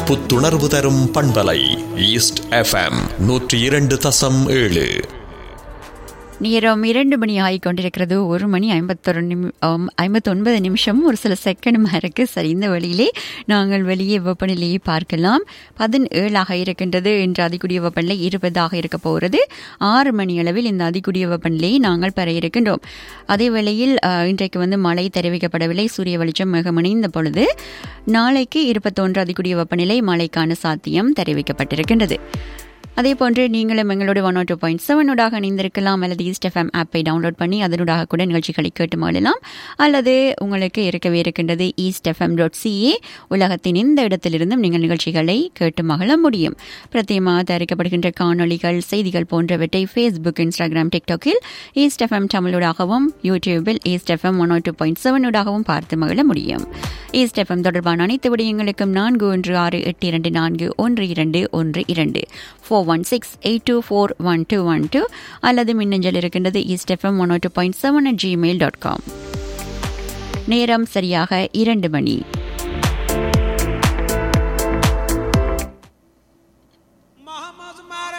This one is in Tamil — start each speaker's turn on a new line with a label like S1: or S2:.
S1: புத்துணர்வு தரும் பண்பலை ஈஸ்ட் எஃப்எம் நூற்றி இரண்டு தசம் ஏழு
S2: நேரம் இரண்டு மணி ஆகி கொண்டிருக்கிறது ஒரு மணி ஐம்பத்தொரு நிமி ஐம்பத்தொன்பது நிமிஷம் ஒரு சில செகண்டுமா இருக்கு சரி இந்த வழியிலே நாங்கள் வெளியே வெப்பநிலையை பார்க்கலாம் பதினேழாக இருக்கின்றது இன்று அதிகூடிய வெப்பநிலை இருபதாக இருக்க போகிறது ஆறு மணி அளவில் இந்த அதிகூடிய வெப்பநிலையை நாங்கள் பெற இருக்கின்றோம் அதே வேளையில் அஹ், இன்றைக்கு வந்து மழை தெரிவிக்கப்படவில்லை சூரிய வெளிச்சம் மிகமணிந்த பொழுது நாளைக்கு இருபத்தொன்று அதிகூடிய வெப்பநிலை மழைக்கான சாத்தியம் தெரிவிக்கப்பட்டிருக்கின்றது அதே போன்று நீங்களும் எங்களோட ஒன் டூ பாயிண்ட் செவனோடாக இணைந்திருக்கலாம் அல்லது ஈஸ்ட் எஃப்எம் ஆப்பை டவுன்லோட் பண்ணி அதனூடாக கூட நிகழ்ச்சிகளை கேட்டு மகிழலாம் அல்லது உங்களுக்கு இருக்கவே இருக்கின்றது ஈஸ்ட் எஃப்எம் டாட் சிஏ உலகத்தின் எந்த இடத்திலிருந்தும் நீங்கள் நிகழ்ச்சிகளை கேட்டு மகிழ முடியும் பிரத்யேகமாக தயாரிக்கப்படுகின்ற காணொளிகள் செய்திகள் போன்றவற்றை ஃபேஸ்புக் இன்ஸ்டாகிராம் டிக்டாக்கில் ஈஸ்ட் எஃப்எம் தமிழூடாகவும் யூடியூபில் East FM one two point செவனூடாகவும் பார்த்து மகிழ முடியும் ஈஸ்ட் எஃப்எம் தொடர்பான அனைத்து விடயங்களுக்கும் நான்கு ஒன்று ஆறு எட்டு இரண்டு நான்கு ஒன்று இரண்டு ஒன்று இரண்டு four one six eight two four one two one two அல்லது மின்னஞ்சல் இருக்கின்றது East FM one two point seven at Gmail dot com நேரம் சரியாக இரண்டு மணி